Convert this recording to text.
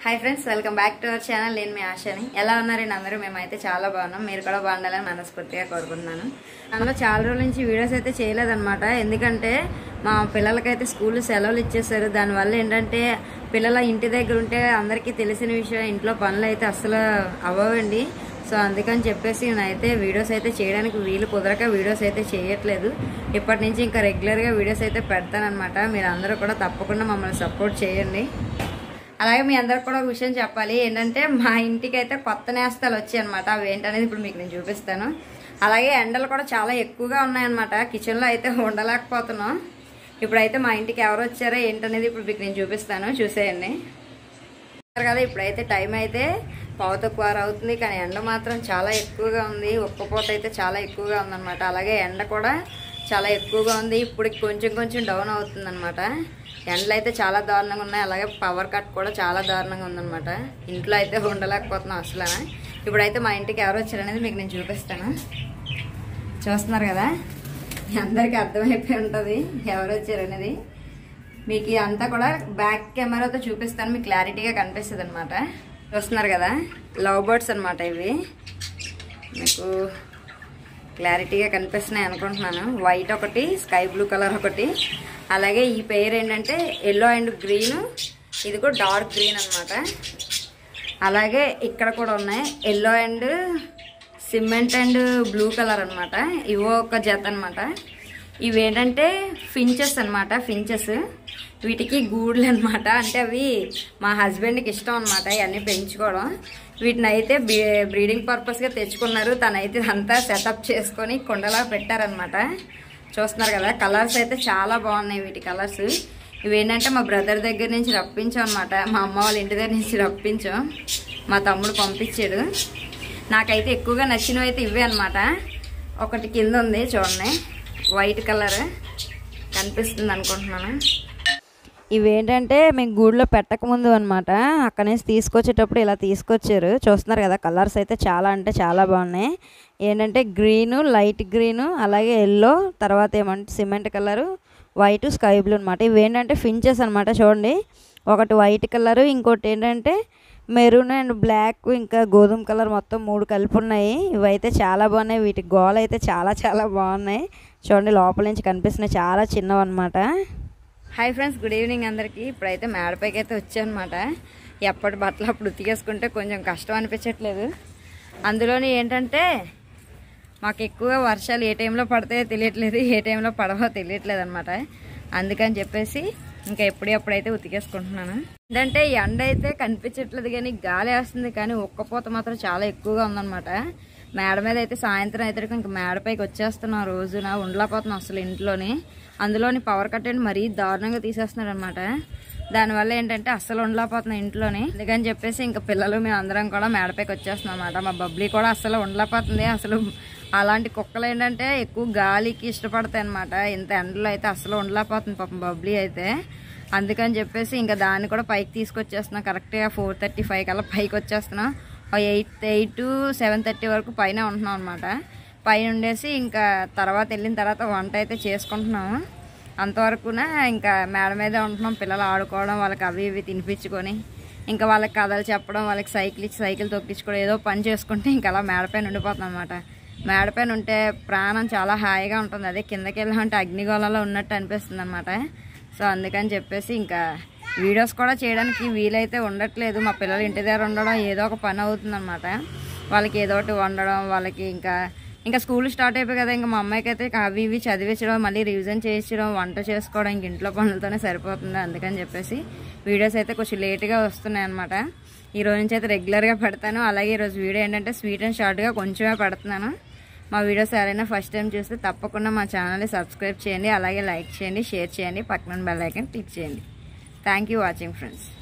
hi friends welcome back to our channel నేను మీ ఆశని ఎలా ఉన్నారండి అందరూ మేమైతే చాలా బాగున్నాం మీరు కూడా బాగుండాలని మనస్ఫూర్తిగా కోరుకుంటున్నాను అందులో చాలా రోజుల నుంచి వీడియోస్ అయితే చేయలేదన్నమాట ఎందుకంటే మా పిల్లలకైతే స్కూల్ సెలవులు ఇచ్చేసారు దానివల్ల ఏంటంటే పిల్లల ఇంటి దగ్గర ఉంటే అందరికీ తెలిసిన విషయం ఇంట్లో పనులు అయితే అస్సలు అవ్వవండి సో అందుకని చెప్పేసి నేనైతే వీడియోస్ అయితే చేయడానికి వీలు కుదరక వీడియోస్ అయితే చేయట్లేదు ఇప్పటి నుంచి ఇంకా రెగ్యులర్గా వీడియోస్ అయితే పెడతానమాట మీరు అందరూ కూడా తప్పకుండా మమ్మల్ని సపోర్ట్ చేయండి అలాగే మీ అందరికి కూడా ఒక విషయం చెప్పాలి ఏంటంటే మా ఇంటికి అయితే కొత్త నేస్తాలు వచ్చాయి అనమాట అవి ఏంటనేది ఇప్పుడు మీకు నేను చూపిస్తాను అలాగే ఎండలు కూడా చాలా ఎక్కువగా ఉన్నాయన్నమాట కిచెన్లో అయితే ఉండలేకపోతున్నాం ఇప్పుడైతే మా ఇంటికి ఎవరు వచ్చారో ఏంటనేది ఇప్పుడు మీకు నేను చూపిస్తాను చూసేయండి చూస్తారు కదా ఇప్పుడైతే టైం అయితే పావు తక్కువ అవుతుంది కానీ ఎండ మాత్రం చాలా ఎక్కువగా ఉంది ఒక్కపోత అయితే చాలా ఎక్కువగా ఉందన్నమాట అలాగే ఎండ కూడా చాలా ఎక్కువగా ఉంది ఇప్పుడు కొంచెం కొంచెం డౌన్ అవుతుంది అనమాట ఎండలు అయితే చాలా దారుణంగా ఉన్నాయి అలాగే పవర్ కట్ కూడా చాలా దారుణంగా ఉందన్నమాట ఇంట్లో అయితే ఉండలేకపోతున్నాం అసలు ఇప్పుడైతే మా ఇంటికి ఎవరు వచ్చారనేది మీకు నేను చూపిస్తాను చూస్తున్నారు కదా మీ అందరికీ అర్థమైపోయి ఉంటుంది ఎవరు వచ్చారనేది మీకు ఇదంతా కూడా బ్యాక్ కెమెరాతో చూపిస్తాను మీకు క్లారిటీగా కనిపిస్తుంది అనమాట చూస్తున్నారు కదా లవ్ బర్డ్స్ అనమాట ఇవి మీకు క్లారిటీగా కనిపిస్తున్నాయి అనుకుంటున్నాను వైట్ ఒకటి స్కై బ్లూ కలర్ ఒకటి అలాగే ఈ పేరు ఏంటంటే ఎల్లో అండ్ గ్రీన్ ఇది కూడా డార్క్ గ్రీన్ అనమాట అలాగే ఇక్కడ కూడా ఉన్నాయి yellow and cement and blue colour అనమాట ఇవో ఒక జత అనమాట ఇవి ఏంటంటే ఫించెస్ అనమాట ఫించెస్ వీటికి గూడ్లు అనమాట అంటే అవి మా హస్బెండ్కి ఇష్టం అనమాట ఇవన్నీ పెంచుకోవడం వీటిని అయితే బ్రీడింగ్ పర్పస్గా తెచ్చుకున్నారు తనైతే అంతా సెటప్ చేసుకొని కుండలా పెట్టారనమాట చూస్తున్నారు కదా కలర్స్ అయితే చాలా బాగున్నాయి వీటి కలర్స్ ఇవి ఏంటంటే మా బ్రదర్ దగ్గర నుంచి రప్పించాం అనమాట మా అమ్మ వాళ్ళ ఇంటి దగ్గర నుంచి రప్పించాం మా తమ్ముడు పంపించాడు నాకైతే ఎక్కువగా నచ్చినవి అయితే ఇవే అనమాట ఒకటి కింద ఉంది చూడండి వైట్ కలర్ కనిపిస్తుంది అనుకుంటున్నాను ఇవేంటంటే మేము గూడులో పెట్టకముందు అనమాట అక్కడి నుంచి తీసుకొచ్చేటప్పుడు ఇలా తీసుకొచ్చారు చూస్తున్నారు కదా కలర్స్ అయితే చాలా అంటే చాలా బాగున్నాయి ఏంటంటే గ్రీను లైట్ గ్రీను అలాగే ఎల్లో తర్వాత ఏమంటే cement colour white sky blue అనమాట ఇవి ఏంటంటే ఫించెస్ అనమాట చూడండి ఒకటి వైట్ కలరు ఇంకోటి ఏంటంటే మెరూన్ అండ్ బ్లాక్ ఇంకా గోధుమ కలర్ మొత్తం మూడు కలిపి ఉన్నాయి ఇవైతే చాలా బాగున్నాయి వీటి గోల అయితే చాలా చాలా బాగున్నాయి చూడండి లోపల నుంచి కనిపిస్తున్నాయి చాలా చిన్నవి అనమాట హాయ్ ఫ్రెండ్స్ గుడ్ ఈవినింగ్ అందరికీ ఇప్పుడైతే మేడపైకి అయితే వచ్చానమాట ఎప్పటి బట్టలు అప్పుడు ఉతికేసుకుంటే కొంచెం కష్టం అనిపించట్లేదు అందులోని ఏంటంటే మాకు ఎక్కువగా వర్షాలు ఏ టైంలో పడతాయో తెలియట్లేదు ఏ టైంలో పడవో తెలియట్లేదు అనమాట అందుకని చెప్పేసి ఇంకా ఎప్పుడెప్పుడైతే ఉతికేసుకుంటున్నాను ఏంటంటే ఎండ అయితే కనిపించట్లేదు కానీ గాలి వేస్తుంది కానీ ఒక్కపోత మాత్రం చాలా ఎక్కువగా ఉందన్నమాట మేడ మీద అయితే సాయంత్రం అయితే ఇంకా మేడపైకి వచ్చేస్తున్నాం రోజున ఉండలేకపోతున్నాం అసలు ఇంట్లోని అందులోని పవర్ కట్ అండి మరీ దారుణంగా తీసేస్తున్నాడు అనమాట దానివల్ల ఏంటంటే అస్సలు ఉండలేకపోతున్నాం ఇంట్లోని అందుకని చెప్పేసి ఇంకా పిల్లలు మేము అందరం కూడా మేడపైకి వచ్చేస్తున్నాం అనమాట మా బబ్లీ కూడా అస్సలు ఉండలేకపోతుంది అసలు అలాంటి కుక్కలు ఏంటంటే ఎక్కువ గాలికి ఇష్టపడతాయి అనమాట ఇంత ఎండలో అయితే అస్సలు ఉండలేకపోతుంది పాపం బబ్లీ అయితే అందుకని చెప్పేసి ఇంకా దాన్ని కూడా పైకి తీసుకొచ్చేస్తున్నాం కరెక్ట్గా ఫోర్ థర్టీ ఫైవ్ కల్లా పైకి వచ్చేస్తున్నాం eight eight to seven thirty వరకు పైన ఉంటున్నాం అనమాట పైన ఉండేసి ఇంకా తర్వాత వెళ్ళిన తర్వాత వంట అయితే చేసుకుంటున్నాము అంతవరకున ఇంకా మేడ మీదే ఉంటున్నాం పిల్లలు ఆడుకోవడం వాళ్ళకి అవి ఇవి తినిపించుకొని ఇంకా వాళ్ళకి కథలు చెప్పడం వాళ్ళకి సైకిల్ ఇచ్చి సైకిల్ తొక్కించుకోవడం ఏదో పని చేసుకుంటే ఇంకా అలా మేడపైన ఉండిపోతున్నాం అనమాట మేడపైన ఉంటే ప్రాణం చాలా హాయిగా ఉంటుంది అదే కిందకి వెళ్ళామంటే అగ్నిగోళంలో ఉన్నట్టు అనిపిస్తుంది అనమాట సో అందుకని చెప్పేసి ఇంకా వీడియోస్ కూడా చేయడానికి వీలైతే ఉండట్లేదు మా పిల్లలు ఇంటి దగ్గర ఉండడం ఏదో ఒక పని అవుతుందన్నమాట వాళ్ళకి ఏదో ఒకటి వండడం వాళ్ళకి ఇంకా ఇంకా స్కూల్ స్టార్ట్ అయిపోయి కదా ఇంకా మా అమ్మాయికి అయితే అవి ఇవి చదివించడం మళ్ళీ రివిజన్ చేయించడం వంట చేసుకోవడం ఇంక ఇంట్లో పనులతోనే సరిపోతుంది అందుకని చెప్పేసి వీడియోస్ అయితే కొంచెం లేట్గా వస్తున్నాయి అనమాట ఈ రోజు నుంచి అయితే రెగ్యులర్గా పెడతాను అలాగే ఈరోజు వీడియో ఏంటంటే స్వీట్ అండ్ షార్ట్గా కొంచెమే పెడుతున్నాను మా వీడియోస్ ఎవరైనా ఫస్ట్ టైం చూస్తే తప్పకుండా మా ఛానల్ని సబ్స్క్రైబ్ చేయండి అలాగే లైక్ చేయండి షేర్ చేయండి పక్కన బెల్ ఐకన్ క్లిక్ చేయండి థ్యాంక్ యూ వాచింగ్ ఫ్రెండ్స్